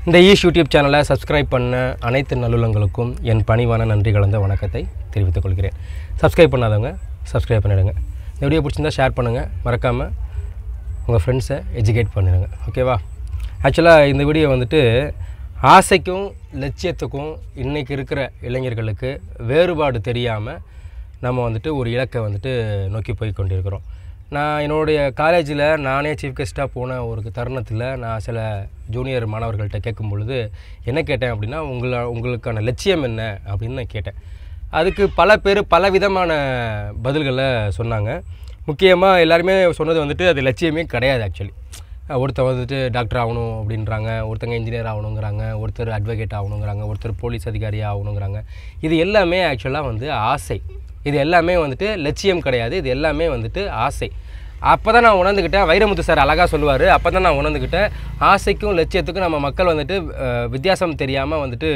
இந்த ஈஷ் யூடியூப் சேனலை சப்ஸ்கிரைப் பண்ண அனைத்து நல்லுள்ளங்களுக்கும் என் பணிவான நன்றி கலந்த வணக்கத்தை தெரிவித்துக் கொள்கிறேன் சப்ஸ்கிரைப் பண்ணாதவங்க சப்ஸ்கிரைப் பண்ணிடுங்க இந்த வீடியோ பிடிச்சிருந்தா ஷேர் பண்ணுங்கள் மறக்காமல் உங்கள் ஃப்ரெண்ட்ஸை எஜுகேட் பண்ணிடுங்க ஓகேவா ஆக்சுவலாக இந்த வீடியோ வந்துட்டு ஆசைக்கும் லட்சியத்துக்கும் இன்றைக்கி இருக்கிற இளைஞர்களுக்கு வேறுபாடு தெரியாமல் நம்ம வந்துட்டு ஒரு இலக்கை வந்துட்டு நோக்கி போய் கொண்டிருக்கிறோம் நான் என்னுடைய காலேஜில் நானே சீஃப் கெஸ்ட்டாக போன ஒரு தருணத்தில் நான் சில ஜூனியர் மாணவர்கள்ட்ட கேட்கும் பொழுது என்ன கேட்டேன் அப்படின்னா உங்களை உங்களுக்கான லட்சியம் என்ன அப்படின்னு நான் கேட்டேன் அதுக்கு பல பேர் பல விதமான பதில்களை சொன்னாங்க முக்கியமாக எல்லாருமே சொன்னது வந்துட்டு அது லட்சியமே கிடையாது ஆக்சுவலி ஒருத்தர் வந்துட்டு டாக்டர் ஆகணும் அப்படின்றாங்க ஒருத்தங்க இன்ஜினியர் ஆகணுங்கிறாங்க ஒருத்தர் அட்வொகேட் ஆகணுங்கிறாங்க ஒருத்தர் போலீஸ் அதிகாரி ஆகணுங்கிறாங்க இது எல்லாமே ஆக்சுவலாக வந்து ஆசை இது எல்லாமே வந்துட்டு லட்சியம் கிடையாது இது எல்லாமே வந்துட்டு ஆசை அப்போ தான் நான் உணர்ந்துக்கிட்டேன் வைரமுத்து சார் அழகாக சொல்லுவார் அப்போ தான் நான் உணர்ந்துக்கிட்டேன் ஆசைக்கும் லட்சியத்துக்கும் நம்ம மக்கள் வந்துட்டு அஹ், வித்தியாசம் தெரியாமல் வந்துட்டு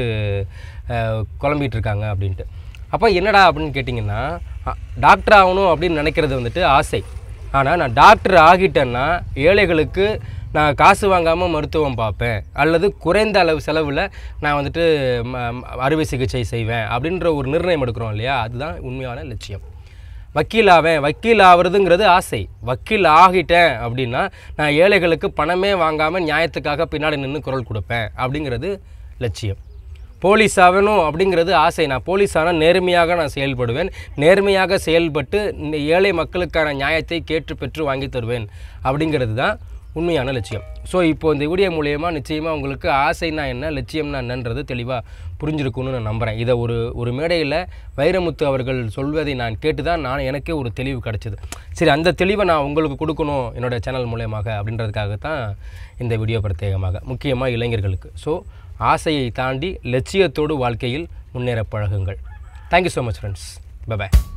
அஹ், குழம்பிட்டு இருக்காங்க அப்படின்ட்டு அப்போ என்னடா அப்படின்னு கேட்டிங்கன்னா அ- டாக்டர் ஆகணும் அப்படின்னு நினைக்கிறது வந்துட்டு ஆசை ஆனால் நான் டாக்டர் ஆகிட்டேன்னா ஏழைகளுக்கு நான் காசு வாங்காமல் மருத்துவம் பார்ப்பேன் அல்லது குறைந்த அளவு செலவில் நான் வந்துட்டு ம- ம- அறுவை சிகிச்சை செய்வேன் அப்படின்ற ஒரு நிர்ணயம் எடுக்கிறோம் இல்லையா அதுதான் உண்மையான லட்சியம் வக்கீல் ஆவேன் வக்கீல் ஆகிறதுங்கிறது ஆசை வக்கீல் ஆகிட்டேன் அப்படின்னா நான் ஏழைகளுக்கு பணமே வாங்காமல் நியாயத்துக்காக பின்னாடி நின்று குரல் கொடுப்பேன் அப்படிங்கிறது லட்சியம் போலீஸ் ஆகணும் அப்படிங்கிறது ஆசை நான் போலீஸ் ஆனால் நேர்மையாக நான் செயல்படுவேன் நேர்மையாக செயல்பட்டு இந்த ஏழை மக்களுக்கான நியாயத்தை கேட்டு பெற்று வாங்கி தருவேன் அப்படிங்கிறது தான் உண்மையான லட்சியம் ஸோ இப்போ இந்த வீடியோ மூலயமா நிச்சயமாக உங்களுக்கு ஆசைனா என்ன லட்சியம்னா என்னன்றது தெளிவாக புரிஞ்சிருக்கும்னு நான் நம்புகிறேன் இதை ஒரு ஒரு மேடையில் வைரமுத்து அவர்கள் சொல்வதை நான் கேட்டு தான் நான் எனக்கே ஒரு தெளிவு கிடச்சிது சரி அந்த தெளிவை நான் உங்களுக்கு கொடுக்கணும் என்னோட சேனல் மூலயமாக அப்படின்றதுக்காக தான் இந்த வீடியோ பிரத்யேகமாக முக்கியமாக இளைஞர்களுக்கு ஸோ ஆசையை தாண்டி லட்சியத்தோடு வாழ்க்கையில் முன்னேற பழகுங்கள் thank you so much friends by